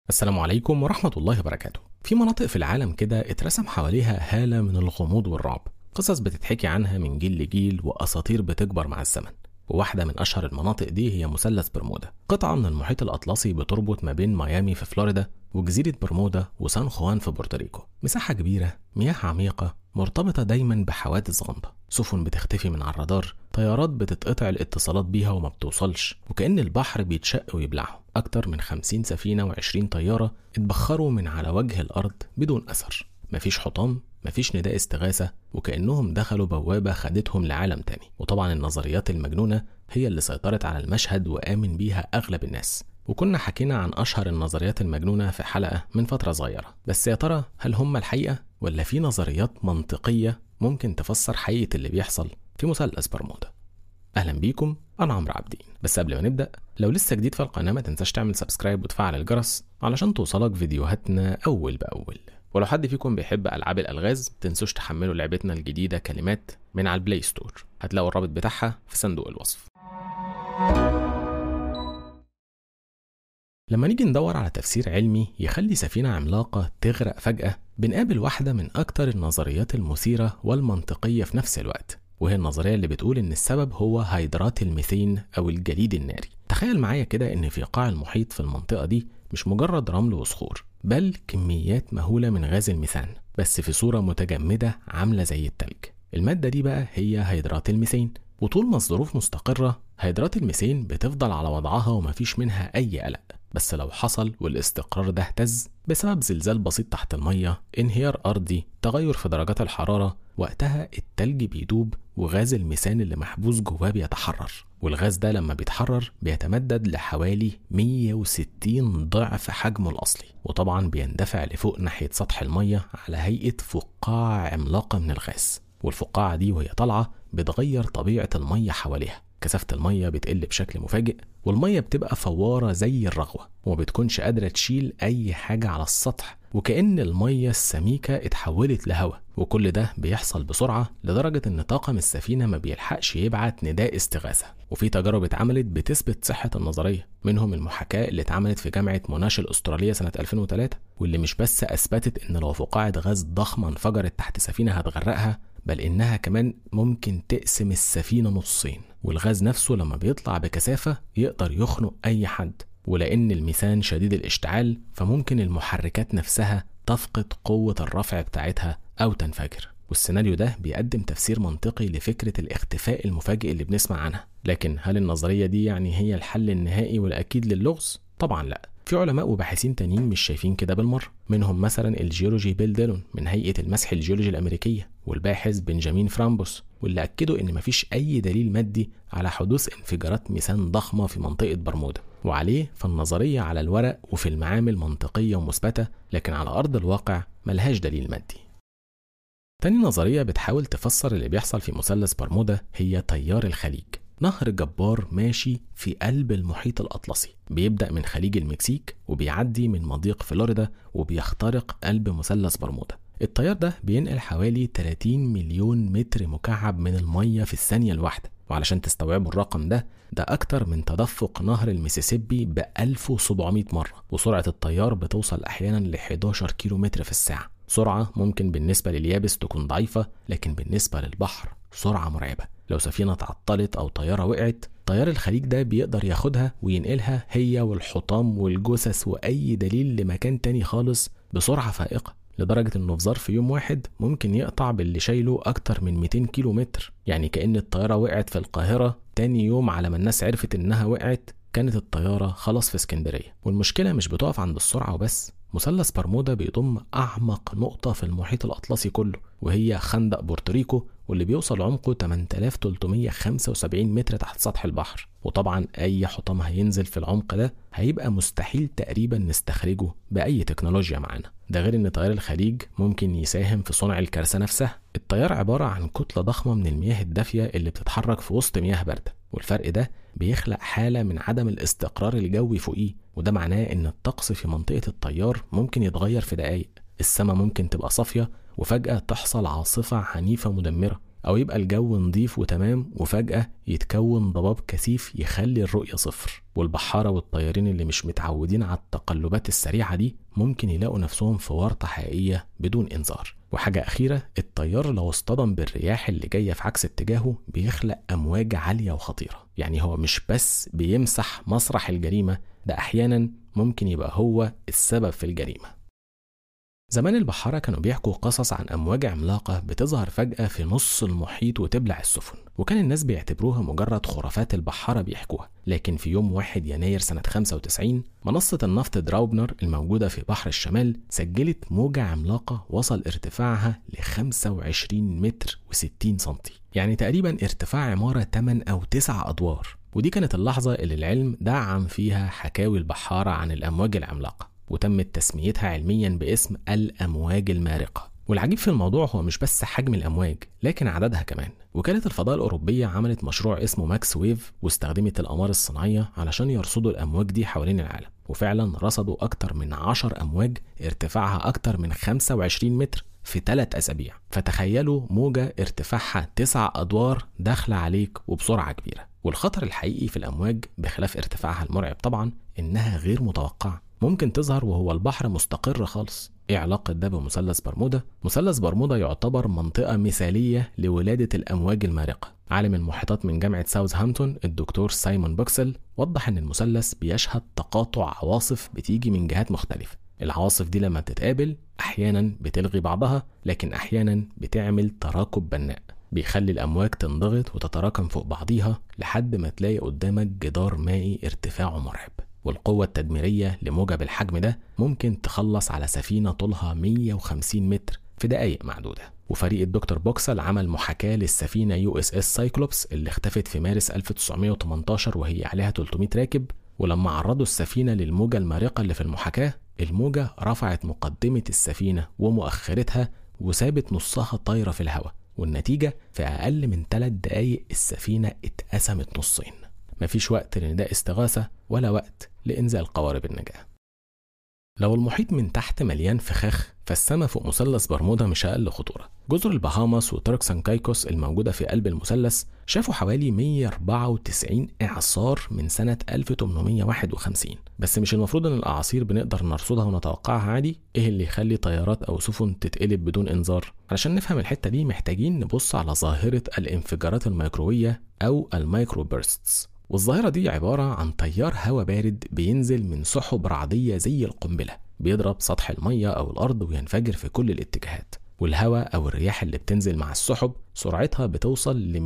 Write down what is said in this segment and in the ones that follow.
السلام عليكم ورحمة الله وبركاته في مناطق في العالم كده اترسم حواليها هالة من الغموض والرعب قصص بتتحكي عنها من جيل لجيل وأساطير بتكبر مع الزمن وواحدة من أشهر المناطق دي هي مثلث برمودا قطعة من المحيط الأطلسي بتربط ما بين ميامي في فلوريدا وجزيرة برمودا وسان خوان في بورتوريكو مساحة كبيرة مياه عميقة مرتبطة دايما بحوادث غامضة سفن بتختفي من على الرادار طيارات بتتقطع الاتصالات بيها وما بتوصلش وكأن البحر بيتشق ويبلعهم أكتر من 50 سفينة و20 طيارة اتبخروا من على وجه الأرض بدون أثر مفيش حطام مفيش نداء استغاثة وكأنهم دخلوا بوابة خدتهم لعالم تاني وطبعا النظريات المجنونة هي اللي سيطرت على المشهد وآمن بيها أغلب الناس وكنا حكينا عن أشهر النظريات المجنونة في حلقة من فترة صغيرة بس يا ترى هل هم الحقيقة ولا في نظريات منطقية ممكن تفسر حقيقة اللي بيحصل في مثلث برمودا اهلا بيكم انا عمرو عابدين بس قبل ما نبدا لو لسه جديد في القناه ما تنساش تعمل سبسكرايب وتفعل الجرس علشان توصلك فيديوهاتنا اول باول ولو حد فيكم بيحب العاب الالغاز تنسوش تحملوا لعبتنا الجديده كلمات من على البلاي ستور هتلاقوا الرابط بتاعها في صندوق الوصف لما نيجي ندور على تفسير علمي يخلي سفينة عملاقة تغرق فجأة بنقابل واحدة من أكتر النظريات المثيرة والمنطقية في نفس الوقت وهي النظرية اللي بتقول إن السبب هو هيدرات الميثين أو الجليد الناري تخيل معايا كده إن في قاع المحيط في المنطقة دي مش مجرد رمل وصخور بل كميات مهولة من غاز الميثان بس في صورة متجمدة عاملة زي التلج المادة دي بقى هي هيدرات الميثين وطول ما الظروف مستقرة هيدرات الميثين بتفضل على وضعها ومفيش منها أي قلق بس لو حصل والاستقرار ده اهتز بسبب زلزال بسيط تحت المية انهيار أرضي تغير في درجات الحرارة وقتها التلج بيدوب وغاز الميثان اللي محبوس جواه بيتحرر والغاز ده لما بيتحرر بيتمدد لحوالي 160 ضعف حجمه الأصلي وطبعا بيندفع لفوق ناحية سطح المية على هيئة فقاعة عملاقة من الغاز والفقاعة دي وهي طالعة بتغير طبيعة المية حواليها كثافة المية بتقل بشكل مفاجئ والمية بتبقى فوارة زي الرغوة وما بتكونش قادرة تشيل أي حاجة على السطح وكأن المية السميكة اتحولت لهواء وكل ده بيحصل بسرعة لدرجة إن طاقم السفينة ما بيلحقش يبعت نداء استغاثة وفي تجارب اتعملت بتثبت صحة النظرية منهم المحاكاة اللي اتعملت في جامعة موناش الأسترالية سنة 2003 واللي مش بس أثبتت إن لو فقاعة غاز ضخمة انفجرت تحت سفينة هتغرقها بل إنها كمان ممكن تقسم السفينة نصين والغاز نفسه لما بيطلع بكثافة يقدر يخنق أي حد ولأن الميثان شديد الاشتعال فممكن المحركات نفسها تفقد قوة الرفع بتاعتها أو تنفجر والسيناريو ده بيقدم تفسير منطقي لفكرة الاختفاء المفاجئ اللي بنسمع عنها لكن هل النظرية دي يعني هي الحل النهائي والأكيد للغز؟ طبعا لا في علماء وباحثين تانيين مش شايفين كده بالمرة منهم مثلا الجيولوجي بيل ديلون من هيئة المسح الجيولوجي الأمريكية والباحث بنجامين فرامبوس واللي أكدوا إن مفيش أي دليل مادي على حدوث انفجارات ميثان ضخمة في منطقة برمودا وعليه فالنظرية على الورق وفي المعامل منطقية ومثبتة لكن على أرض الواقع ملهاش دليل مادي تاني نظرية بتحاول تفسر اللي بيحصل في مثلث برمودا هي تيار الخليج نهر جبار ماشي في قلب المحيط الأطلسي بيبدأ من خليج المكسيك وبيعدي من مضيق فلوريدا وبيخترق قلب مثلث برمودا التيار ده بينقل حوالي 30 مليون متر مكعب من المية في الثانية الواحدة وعلشان تستوعبوا الرقم ده ده أكتر من تدفق نهر الميسيسيبي ب 1700 مرة وسرعة التيار بتوصل أحيانا ل 11 كيلو متر في الساعة سرعة ممكن بالنسبة لليابس تكون ضعيفة لكن بالنسبة للبحر سرعة مرعبة لو سفينة تعطلت أو طيارة وقعت طيار الخليج ده بيقدر ياخدها وينقلها هي والحطام والجثث وأي دليل لمكان تاني خالص بسرعة فائقة لدرجة إنه في ظرف يوم واحد ممكن يقطع باللي شايله أكتر من 200 كيلو متر يعني كأن الطيارة وقعت في القاهرة تاني يوم على ما الناس عرفت إنها وقعت كانت الطيارة خلاص في اسكندرية والمشكلة مش بتقف عند السرعة وبس مثلث برمودا بيضم أعمق نقطة في المحيط الأطلسي كله وهي خندق بورتوريكو واللي بيوصل عمقه 8375 متر تحت سطح البحر وطبعا أي حطام هينزل في العمق ده هيبقى مستحيل تقريبا نستخرجه بأي تكنولوجيا معانا ده غير ان تيار الخليج ممكن يساهم في صنع الكارثة نفسها التيار عبارة عن كتلة ضخمة من المياه الدافية اللي بتتحرك في وسط مياه باردة والفرق ده بيخلق حالة من عدم الاستقرار الجوي فوقيه وده معناه ان الطقس في منطقة التيار ممكن يتغير في دقايق السماء ممكن تبقى صافية وفجأة تحصل عاصفة عنيفة مدمرة أو يبقى الجو نظيف وتمام وفجأة يتكون ضباب كثيف يخلي الرؤية صفر والبحارة والطيارين اللي مش متعودين على التقلبات السريعة دي ممكن يلاقوا نفسهم في ورطة حقيقية بدون إنذار وحاجة أخيرة الطيار لو اصطدم بالرياح اللي جاية في عكس اتجاهه بيخلق أمواج عالية وخطيرة يعني هو مش بس بيمسح مسرح الجريمة ده أحيانا ممكن يبقى هو السبب في الجريمة زمان البحارة كانوا بيحكوا قصص عن أمواج عملاقة بتظهر فجأة في نص المحيط وتبلع السفن وكان الناس بيعتبروها مجرد خرافات البحارة بيحكوها لكن في يوم 1 يناير سنة 95 منصة النفط دراوبنر الموجودة في بحر الشمال سجلت موجة عملاقة وصل ارتفاعها ل 25 متر و60 سنتي يعني تقريبا ارتفاع عمارة 8 أو 9 أدوار ودي كانت اللحظة اللي العلم دعم فيها حكاوي البحارة عن الأمواج العملاقة وتمت تسميتها علميا باسم الأمواج المارقة والعجيب في الموضوع هو مش بس حجم الأمواج لكن عددها كمان وكالة الفضاء الأوروبية عملت مشروع اسمه ماكس ويف واستخدمت الأقمار الصناعية علشان يرصدوا الأمواج دي حوالين العالم وفعلا رصدوا أكتر من 10 أمواج ارتفاعها أكتر من 25 متر في ثلاث أسابيع فتخيلوا موجة ارتفاعها تسع أدوار داخلة عليك وبسرعة كبيرة والخطر الحقيقي في الأمواج بخلاف ارتفاعها المرعب طبعا إنها غير متوقعة ممكن تظهر وهو البحر مستقر خالص ايه علاقة ده بمثلث برمودا؟ مثلث برمودا يعتبر منطقة مثالية لولادة الأمواج المارقة عالم المحيطات من جامعة ساوثهامبتون الدكتور سايمون بوكسل وضح إن المثلث بيشهد تقاطع عواصف بتيجي من جهات مختلفة العواصف دي لما بتتقابل أحيانا بتلغي بعضها لكن أحيانا بتعمل تراكب بناء بيخلي الأمواج تنضغط وتتراكم فوق بعضيها لحد ما تلاقي قدامك جدار مائي ارتفاعه مرعب والقوة التدميرية لموجة بالحجم ده ممكن تخلص على سفينة طولها 150 متر في دقايق معدودة وفريق الدكتور بوكسل عمل محاكاة للسفينة يو اس اس سايكلوبس اللي اختفت في مارس 1918 وهي عليها 300 راكب ولما عرضوا السفينة للموجة المارقة اللي في المحاكاة الموجة رفعت مقدمة السفينة ومؤخرتها وسابت نصها طايرة في الهواء والنتيجة في أقل من 3 دقايق السفينة اتقسمت نصين مفيش وقت لنداء استغاثة ولا وقت لإنزال قوارب النجاة لو المحيط من تحت مليان فخاخ فالسما فوق مثلث برمودا مش أقل خطورة جزر البهاماس وتركس كايكوس الموجودة في قلب المثلث شافوا حوالي 194 إعصار من سنة 1851 بس مش المفروض إن الأعاصير بنقدر نرصدها ونتوقعها عادي إيه اللي يخلي طيارات أو سفن تتقلب بدون إنذار علشان نفهم الحتة دي محتاجين نبص على ظاهرة الانفجارات الميكروية أو المايكرو بيرستس والظاهرة دي عبارة عن تيار هواء بارد بينزل من سحب رعدية زي القنبلة بيضرب سطح المية أو الأرض وينفجر في كل الاتجاهات والهواء أو الرياح اللي بتنزل مع السحب سرعتها بتوصل ل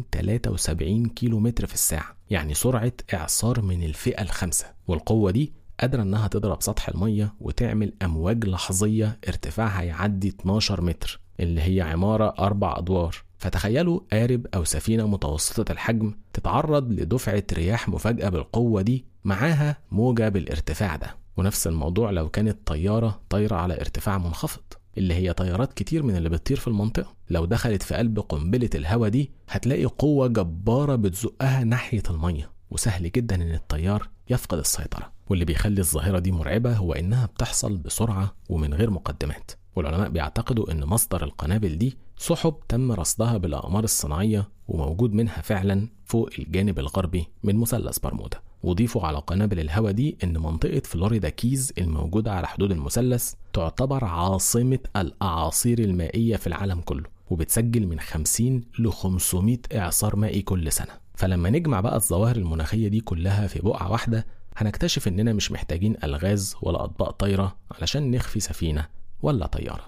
273 كيلو متر في الساعة يعني سرعة إعصار من الفئة الخامسة والقوة دي قادرة إنها تضرب سطح المية وتعمل أمواج لحظية ارتفاعها يعدي 12 متر اللي هي عمارة أربع أدوار فتخيلوا قارب أو سفينة متوسطة الحجم تتعرض لدفعة رياح مفاجئة بالقوة دي معاها موجة بالارتفاع ده ونفس الموضوع لو كانت طيارة طايرة على ارتفاع منخفض اللي هي طيارات كتير من اللي بتطير في المنطقة لو دخلت في قلب قنبلة الهواء دي هتلاقي قوة جبارة بتزقها ناحية المية وسهل جدا ان الطيار يفقد السيطرة واللي بيخلي الظاهرة دي مرعبة هو انها بتحصل بسرعة ومن غير مقدمات والعلماء بيعتقدوا ان مصدر القنابل دي سحب تم رصدها بالاقمار الصناعيه وموجود منها فعلا فوق الجانب الغربي من مثلث برمودا وضيفوا على قنابل الهواء دي ان منطقه فلوريدا كيز الموجوده على حدود المثلث تعتبر عاصمه الاعاصير المائيه في العالم كله وبتسجل من 50 ل 500 اعصار مائي كل سنه فلما نجمع بقى الظواهر المناخيه دي كلها في بقعه واحده هنكتشف اننا مش محتاجين الغاز ولا اطباق طايره علشان نخفي سفينه ولا طيارة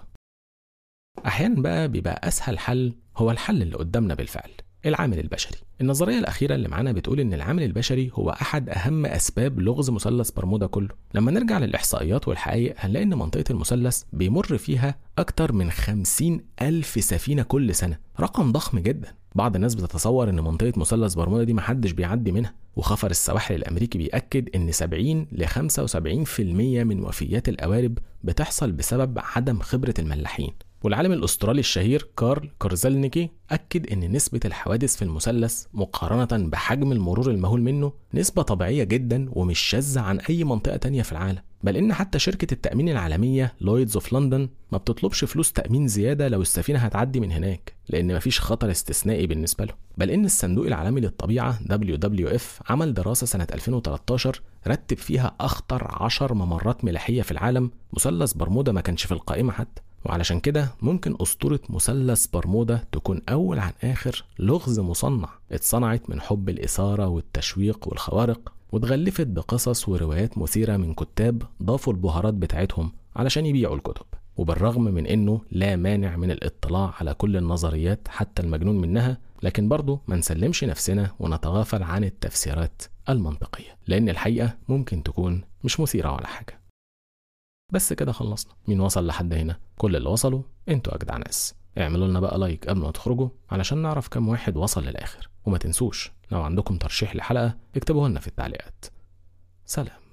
أحيانا بقى بيبقى أسهل حل هو الحل اللي قدامنا بالفعل العامل البشري النظرية الأخيرة اللي معانا بتقول إن العامل البشري هو أحد أهم أسباب لغز مثلث برمودا كله لما نرجع للإحصائيات والحقائق هنلاقي إن منطقة المثلث بيمر فيها أكتر من خمسين ألف سفينة كل سنة رقم ضخم جدا بعض الناس بتتصور ان منطقه مثلث برمودا دي محدش بيعدي منها وخفر السواحل الامريكي بيأكد ان 70 ل 75% من وفيات القوارب بتحصل بسبب عدم خبره الملاحين والعالم الاسترالي الشهير كارل كارزلنيكي اكد ان نسبه الحوادث في المثلث مقارنه بحجم المرور المهول منه نسبه طبيعيه جدا ومش شاذه عن اي منطقه تانية في العالم بل إن حتى شركة التأمين العالمية لويدز اوف لندن ما بتطلبش فلوس تأمين زيادة لو السفينة هتعدي من هناك لأن مفيش خطر استثنائي بالنسبة له بل إن الصندوق العالمي للطبيعة WWF عمل دراسة سنة 2013 رتب فيها أخطر عشر ممرات ملاحية في العالم مثلث برمودا ما كانش في القائمة حتى وعلشان كده ممكن أسطورة مثلث برمودا تكون أول عن آخر لغز مصنع اتصنعت من حب الإثارة والتشويق والخوارق واتغلفت بقصص وروايات مثيرة من كتاب ضافوا البهارات بتاعتهم علشان يبيعوا الكتب وبالرغم من انه لا مانع من الاطلاع على كل النظريات حتى المجنون منها لكن برضه ما نسلمش نفسنا ونتغافل عن التفسيرات المنطقية لأن الحقيقة ممكن تكون مش مثيرة ولا حاجة بس كده خلصنا مين وصل لحد هنا كل اللي وصلوا انتوا أجدع ناس اعملوا لنا بقى لايك قبل ما تخرجوا علشان نعرف كم واحد وصل للآخر وما تنسوش لو عندكم ترشيح لحلقة اكتبوها لنا في التعليقات سلام